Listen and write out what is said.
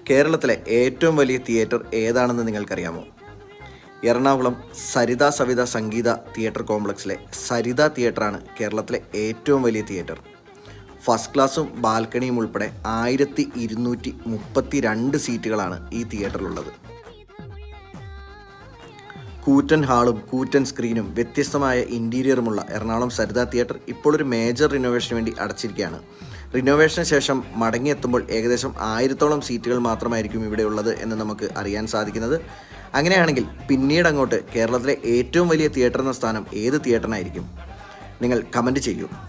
കേരളത്തിലെ ഏറ്റവും വലിയ തിയേറ്റർ ഏതാണെന്ന് നിങ്ങൾക്കറിയാമോ എറണാകുളം സരിത സവിത സംഗീത തിയേറ്റർ കോംപ്ലക്സിലെ സരിത തിയേറ്ററാണ് കേരളത്തിലെ ഏറ്റവും വലിയ തിയേറ്റർ ഫസ്റ്റ് ക്ലാസ്സും ബാൽക്കണിയും ഉൾപ്പെടെ ആയിരത്തി ഇരുന്നൂറ്റി മുപ്പത്തി രണ്ട് സീറ്റുകളാണ് ഈ തിയേറ്ററിലുള്ളത് കൂറ്റൻ ഹാളും കൂറ്റൻ സ്ക്രീനും വ്യത്യസ്തമായ ഇൻറ്റീരിയറുമുള്ള എറണാകുളം സരിത തിയേറ്റർ ഇപ്പോൾ ഒരു മേജർ റിനോവേഷന് വേണ്ടി അടച്ചിരിക്കുകയാണ് റിനോവേഷന് ശേഷം മടങ്ങിയെത്തുമ്പോൾ ഏകദേശം ആയിരത്തോളം സീറ്റുകൾ മാത്രമായിരിക്കും ഇവിടെ ഉള്ളത് എന്ന് നമുക്ക് അറിയാൻ സാധിക്കുന്നത് അങ്ങനെയാണെങ്കിൽ പിന്നീട് അങ്ങോട്ട് കേരളത്തിലെ ഏറ്റവും വലിയ തിയേറ്റർ എന്ന സ്ഥാനം ഏത് തിയേറ്ററിനായിരിക്കും നിങ്ങൾ കമൻറ്റ് ചെയ്യൂ